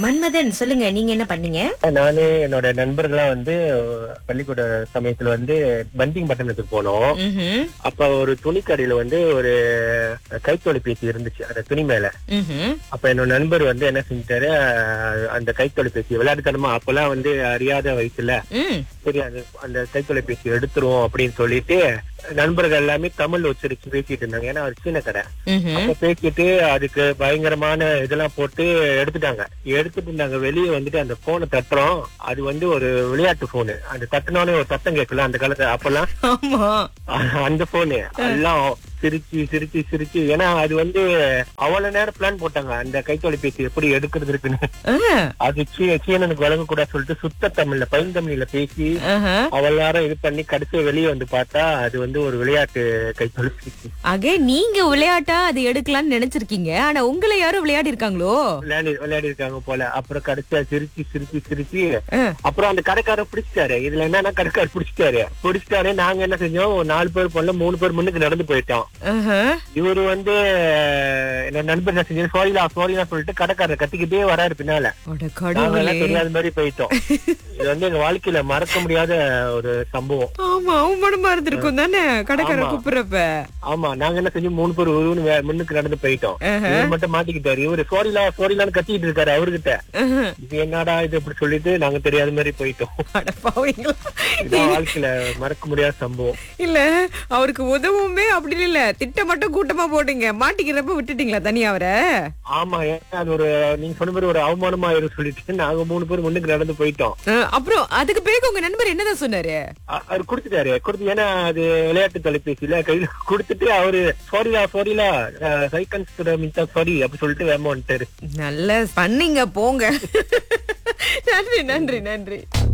மன்மதன் சொல்லுங்க நீங்க என்ன பண்ணீங்க நானு என்னோட நண்பர்கள்லாம் வந்து பள்ளிக்கூட சமயத்துல வந்து பண்டிங் பட்டணத்துக்கு போனோம் ம்ஹும். அப்ப ஒரு துணிக்கடையில வந்து ஒரு கைத்தொலைபேசி இருந்துச்சு அந்த துணி மேல ம்ஹும். அப்ப என்னோட நண்பர் வந்து என்ன செஞ்சிட்டாரு அஹ், அந்த கைத்தொலைபேசி விளையாட்டுத்தனமா அப்பெல்லாம் வந்து அறியாத வயசுல ம். சரி அது அந்த கைத்தொலைபேசி எடுத்துருவோம் அப்படின்னு சொல்லிட்டு நண்பர்கள் எல்லாமே தமிழ் உச்சரிச்சு பேசிட்டு இருந்தாங்க ஏன்னா ஒரு சீன கடை ம்ஹும். அப்ப பேசிட்டு அதுக்கு பயங்கரமான இதெல்லாம் போட்டு எடுத்துட்டாங்க எடுத்துட்டு நாங்க வெளியே வந்துட்டு அந்த போனை தட்டுறோம் அது வந்து ஒரு விளையாட்டு போனு அந்த தட்டுனோடனே ஒரு சத்தம் கேட்கல அந்த காலத்துல அப்பெல்லாம் ஆமா அஹ் அந்த போனு எல்லாம் சிரிச்சு சிரிச்சு சிரிச்சு ஏன்னா அது வந்து அவ்வளவு நேரம் பிளான் போட்டாங்க அந்த கைத்தொலைபேசி எப்படி எடுக்கிறது இருக்குன்னு ஆ. அது சீ- சீனனுக்கு வழங்க கூட சொல்லிட்டு சுத்த தமிழ்ல பைந்தமிழ்ல பேசி ஆஹா. அவ்வளவு நேரம் இது பண்ணி கடைசியா வெளியே வந்து பார்த்தா அது வந்து ஒரு விளையாட்டு கைத்தொலைபேசி ஆக நீங்க விளையாட்டா அது எடுக்கலாம்னு நினைச்சிருக்கீங்க ஆனா உங்களை யாரும் விளையாடி இருக்காங்களோ விளையாடி விளையாடி இருக்காங்க போல அப்புறம் கடைசியா சிரிச்சு சிரிச்சு சிரிச்சு ஆ. அப்புறம் அந்த கடைக்காரர் பிடிச்சிட்டாரு இதுல என்னன்னா கடைக்காரர் பிடிச்சிட்டாரு பிடிச்சிட்டாரு நாங்க என்ன செஞ்சோம் ஒரு நாலு பேர் போல மூணு பேர் முன்னுக்கு நடந்து போயிட்டோம் ஆஹா. இவரு வந்து என்ன நண்பர் என்ன செஞ்சு சோரிலா சோரிலா சொல்லிட்டு கடைக்காரர் கத்திக்கிட்டே வராரு பின்னால அட நாங்க கடவுளே எல்லாம் தெரியாத மாதிரி போயிட்டோம் இது வந்து எங்க வாழ்க்கையில மறக்க முடியாத ஒரு சம்பவம் ஆமா அவமானமா இருந்திருக்கும் தானே கடைக்காரர் ஆமா. கூப்பிடுறப்ப ஆமா நாங்க என்ன செஞ்சோம் மூணு பேர் ஒருவனு வே- முன்னுக்கு நடந்து போயிட்டோம் ஆஹா. இவர் மட்டும் மாட்டிக்கிட்டாரு இவரு சோரிலா சோரிலான்னு கத்திட்டு இருக்காரு அவர்கிட்ட ஆஹா. இது என்னடா இது இப்படி சொல்லிட்டு நாங்க தெரியாத மாதிரி போயிட்டோம் அட பாவீங்களா. இதான் வாழ்க்கையில மறக்க முடியாத சம்பவம் இல்ல அவருக்கு உதவுமே அப்படி இல்ல திட்ட மட்டும் கூட்டமா போட்டீங்க மாட்டிக்கிறப்ப விட்டுட்டீங்களா தனியா அவரை ஆமா ஏன்னா அது ஒரு நீங்க சொன்ன மாதிரி ஒரு அவமானமா இருக்கு சொல்லிட்டு நாங்க மூணு பேர் முன்னுக்கு நடந்து போயிட்டோம் அஹ், அப்புறம் அதுக்கு பிறகு உங்க நண்பர் என்னதான் சொன்னாரு அ- அவர் கொடுத்துட்டாரு கொடுத்து ஏன்னா அது விளையாட்டு தொலைபேசியில கையில கொடுத்துட்டு அவரு சாரிலா சாரிலா சைக்கன்ஸ் மின்தா சாரி அப்படி சொல்லிட்டு வேமா வந்துட்டாரு நல்ல பண்ணீங்க போங்க நன்றி நன்றி நன்றி